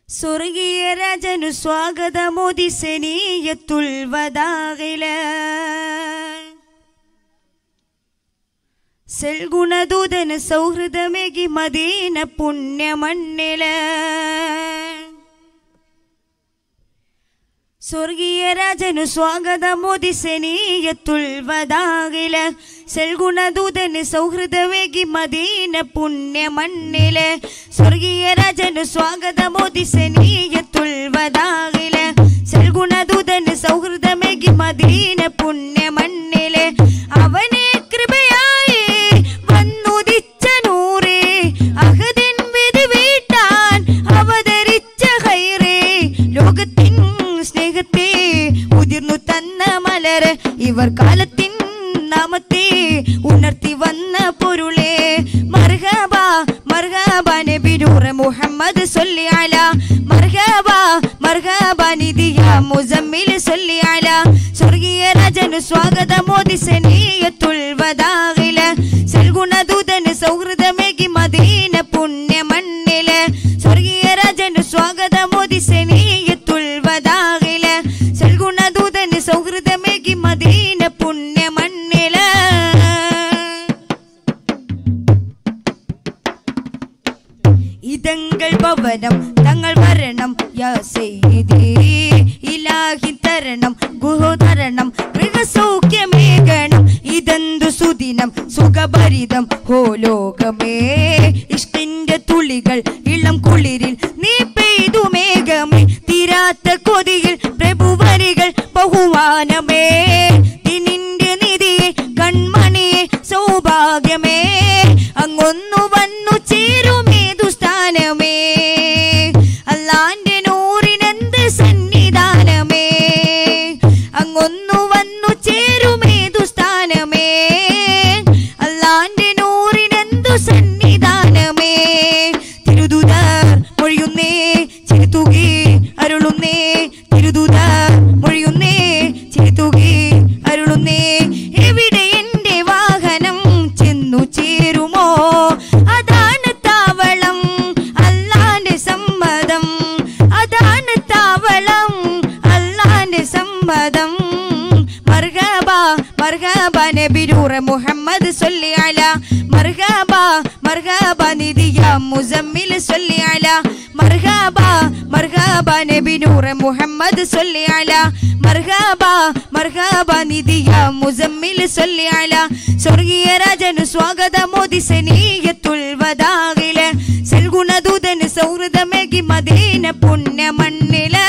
സ്വർഗീയ രാജനു സ്വാഗതമോദി സെനീയത്തുൽ വദാകില് സെൽഗുണദൂതന് സൗഹൃദമേകി മദീന പുണ്യമണ്ണില് സ്വർഗീയ രാജനു സ്വാഗതമോദി സെനീയത്തുൽ വദാകില് സെൽഗുണദൂതന് സൗഹൃദമേകി മദീന പുണ്യമണ്ണില് സ്വർഗീയ രാജനു സ്വാഗതമോദി സെനീയത്തുൽ വദാകില് സെൽഗുണദൂതന് സൗഹൃദമേകി മദീന പുണ്യമണ്ണില് അവനെ കൃപയായി വന്നുദിച്ച നൂറേ അഹദിൻ വിധി വീട്ടാൻ അവതരിച്ച ഹൈറേ ലോകത്തിൻ സ്നേഹത്തെ ഉതിർന്നു തന്ന മലര് ഇവർ കാലത്തിൻ നാമത്തെ ഉണർത്തി വന്ന പൊരുളെ മർഹബ മർഹബ നബിനൂറ് മുഹമ്മദ് സൊല്ലി അല മർഹബ മർഹബ നിധിയ മുസമ്മിൽ സൊല്ലി അല സ്വർഗീയ രാജനു സ്വാഗതമോദി സനീയത്തുൽ വദാകില് സൽഗുണദൂതന് സൗഹൃദമേകി മദീന പുണ്യമണ്ണില് സ്വർഗീയ രാജനു സ്വാഗതമോദി സനീയത്തുൽ വദാകില് സൽഗുണദൂതന് സൗഹൃദമേകി മദീന പുണ്യമണ്ണില് ഇതങ്ങൾ ഭവനം തങ്ങൾ വരണം യാ സെയ്ദി ഇലാഹി തരണം ഗുഹു തരണം ഗൃഹസൗഖ്യമേകണം ഇതെന്തു സുദിനം സുഖഭരിതം ഹോ ലോകമേ ഇഷ്കിന്റെ തുളികൾ ഇളം കുളിരിൽ നീ പെയ്തു മേഘമേ തീരാത്ത കൊതിയിൽ പ്രഭുവരികൾ ബഹുമാനമേ നിന്റെ നിധിയെ കൺമണിയെ സൗഭാഗ്യമേ അങ്ങൊന്നു വന്നു ചേരുമേതു സ്ഥാനമേ അല്ലാന്റെ നൂറിനെന്ത് സന്നിധാനമേ അങ്ങൊന്നു വന്നു ചേരുമേതു സ്ഥാനമേ അല്ലാന്റെ നൂറിനെന്തു സന്നിധാനമേ തിരുതുതർ മൊഴിയുന്നേ ചെറുതുകി അരുളുന്നേ തിരുതുതർ മൊഴിയുന്നേ ചെറുതുകി അരുളുന്നേ എവിടെ എന്റെ വാഹനം ചെന്നു ചേരുമോ അതാണ് താവളം അല്ലാന്റെ സമ്മതം അതാണ് താവളം അല്ലാന്റെ സമ്മതം മർഹബ മർഹബ നബിരൂറ മുഹമ്മദ് സൊല്ലി അല മർഹബ മർഹബ നിധിയ മുസമ്മിൽ സൊല്ലി അല മർഹബ മർഹബ നബിനൂറ മുഹമ്മദ് സൊല്ലി അല മർഹബ മർഹബ നിധിയ മുസമ്മിൽ സൊല്ലി അല സ്വർഗീയ രാജനു സ്വാഗതമോദി സനീയത്തുൽ വദാകില് സൽഗുണദൂതന് സൗഹൃദമേകി മദീന പുണ്യമണ്ണില്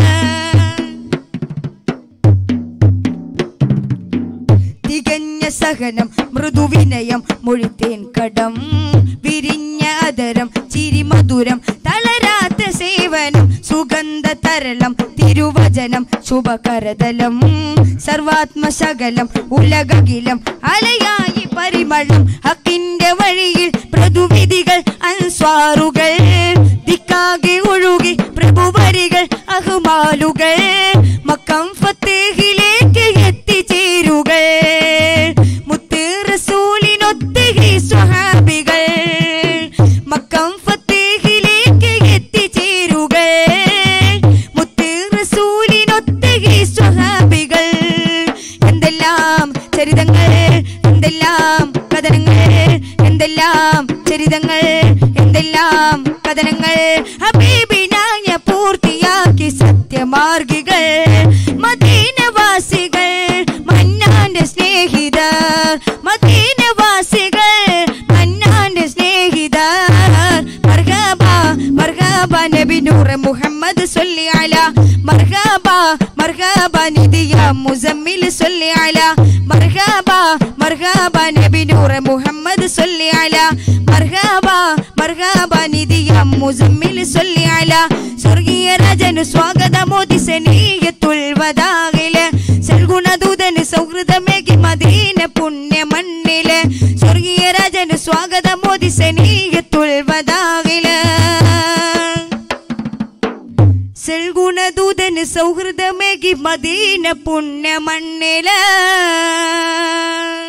തികഞ്ഞ സഹനം മൃദുവിനയം മൊഴിത്തേൻ കടം വിരിഞ്ഞ അതരം ചിരിമധുരം തളരാത്ത സേവനം സുഗന്ധ തരളം തിരുവചനം ശുഭകരതലം സർവാത്മശകലം ഉലകകിലം അലയായി പരിമളം ഹക്കിന്റെ വഴിയിൽ പ്രതിവിധികൾ അൻസ്വാറുകൾ ദിക്കാകെ ഒഴുകി പ്രഭുവരികൾ അഹ്മാലുകൾ മക്കം ഫത്തേഹിലേക്ക് എത്തിച്ചേരുകൾ മുത്ത് റസൂലിനൊത്ത് ഈ സ്വഹാബികൾ മക്കം ഫത്തേഹിലേക്ക് എത്തിച്ചേരുകൾ മുത്ത് റസൂലിനൊത്ത് ഈ സ്വഹാബികൾ എന്തെല്ലാം ചരിതങ്ങൾ എന്തെല്ലാം കഥനങ്ങൾ എന്തെല്ലാം ചരിതങ്ങൾ എന്തെല്ലാം കഥനങ്ങൾ ഹബീബിനായ പൂർത്തിയാക്കി സത്യമാർഗികൾ മദീനവാസികൾ മന്നാന്റെ സ്നേഹിതർ മദീനവാസികൾ മന്നാന്റെ സ്നേഹിതർ മർഹബ മർഹബ നബി നൂറ് മുഹമ്മദ് സൊല്ലി അല മർഹബ മർഹബ നിധിയ മുസമ്മിൽ സൊല്ലി അല മർഹബ മർഹബ നബി നൂറ് മുഹമ്മദ് സൊല്ലി അല മർഹബ മർഹബ നിധിയ മുസമ്മിൽ സൊല്ലി അല സ്വർഗീയ രാജനു സ്വാഗതമോദി സനീയത്തുൽ വദാകില് സൽഗുണദൂതന് സൗഹൃദമേകി മദീന പുണ്യമണ്ണില് സ്വർഗീയ രാജനു സ്വാഗതമോദി സനീയത്തുൽ വദാകില് സൽഗുണദൂതന് സൗഹൃദമേകി മദീന പുണ്യമണ്ണില്